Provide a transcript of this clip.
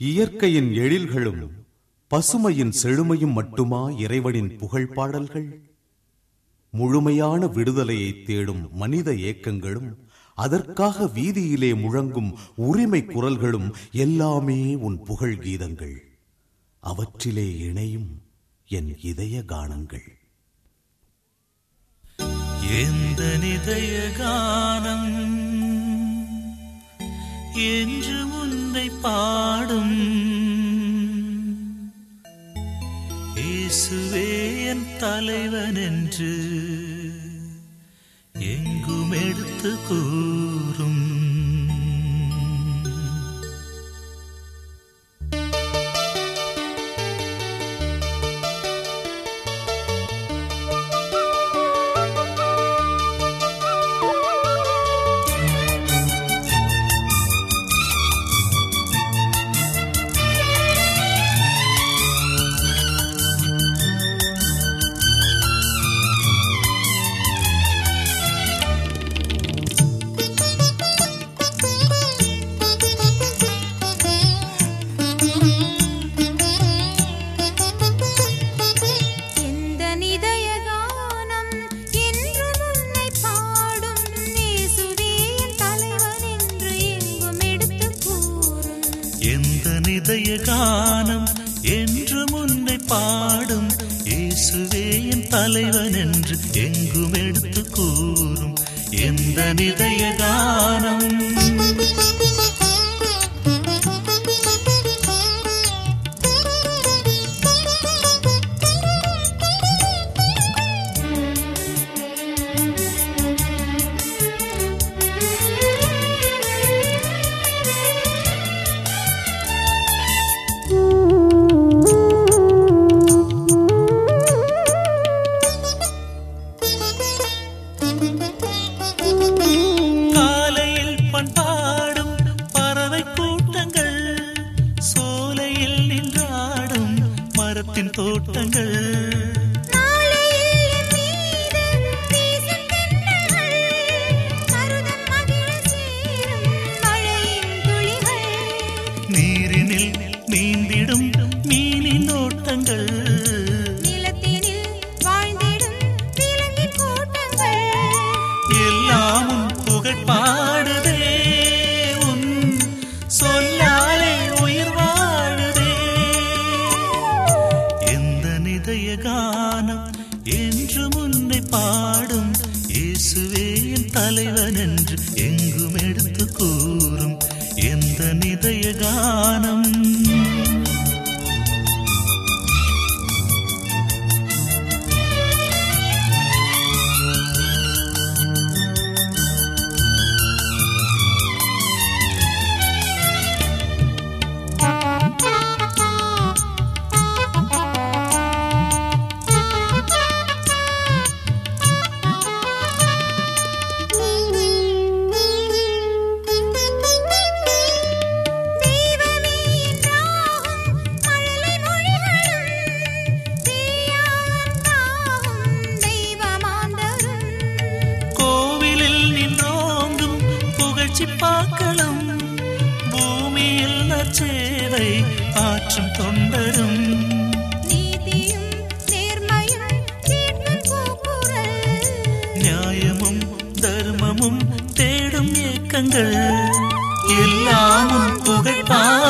இயற்கையின் எழில்களும் பசுமையின் செழுமையும் மட்டுமா இறைவனின் புகழ் பாடல்கள் முழுமையான விடுதலையை தேடும் மனித ஏக்கங்களும் அதற்காக வீதியிலே முழங்கும் உரிமை குரல்களும் எல்லாமே உன் புகழ் கீதங்கள் அவற்றிலே இணையும் என் இதய கானங்கள் எந்த நிதய கானம் என்று உன்னை பாடும் இயேசுவே என் தலைவன் என்று எங்கும் எடுத்து கூறும் எந்த நிதய கானம் என்றும் உன்னை பாடும் இயேசுவே என் தலைவன் என்று எங்கும் எடுத்துக் கூறும் எந்த நிதய கானம் என்று முன்னை பாடும் இயேசுவே என் தலைவன் என்று எங்கும் எடுத்து கூறும் எந்த நிதய கானம் காலையில் பண்பாடும் பறவை கூட்டங்கள் சோலையில் நின்றாடும் மரத்தின் தோட்டங்கள் நாளையில் என் மீது வீசும் தென்றல்கள் மருதம் மகிழச் சேரும் மழையின் துளிகள் நீரினில் நீந்திடும் மீனின் ஓட்டங்கள் நிலத்தினில் வாழ்ந்திடும் விலங்கின் கூட்டங்கள் எல்லாமும் புகழ் பாடுதே உன் சொல்லாலே உயிர் வாழுதே எந்த நிதய கானம் என்று முன்னை பாடும் இயேசுவே என் தலைவன் என்று எங்கும் எடுத்து கூறும் எந்த நிதய கானம் தெய்வமே என்றாகும் மழலை மொழிகளும் தீயாகும் தெய்வமாந்தரும் கோவிலில் நின்றோங்கும் புகழ்ச்சி பாக்களும் பூமியில் நற்சேவை ஆற்றும் தொண்டரும் நீதியும் நேர்மையும் தீர்ப்பின் கூக்குரல் நியாயமும் தர்மமும் தேடும் ஏக்கங்கள் எல்லாமும் புகழ் பாடுதே